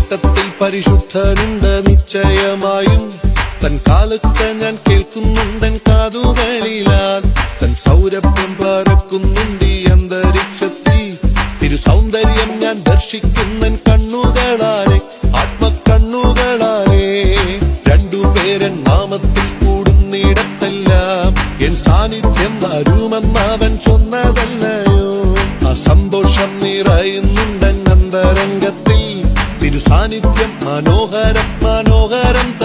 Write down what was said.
കൂട്ടത്തിൽ പരിശുദ്ധനുണ്ട് നിശ്ചയമായും തൻ കാലത്ത് ഞാൻ കേൾക്കുന്നുണ്ടൻ കാതുകളിലാൽ തൻ സൗരഭ്യം പരക്കുന്നുണ്ട് ഈ അന്തരീക്ഷത്തിൽ തിരു സൗന്ദര്യം ഞാൻ ദർശിക്കുന്നൻ കണ്ണുകളാലെ ആത്മക്കണ്ണുകളാലെ രണ്ടുപേരൻ നാമത്തിൽ കൂടുന്നിടത്തെല്ലാം എൻ സാന്നിധ്യം വരുമെന്നവൻ ചൊന്നതല്ലയോ ആ സന്തോഷം നിറയുന്നുണ്ടൻ അന്തരംഗത്തിൽ തിരു സാന്നിധ്യം മനോഹരം മനോഹരം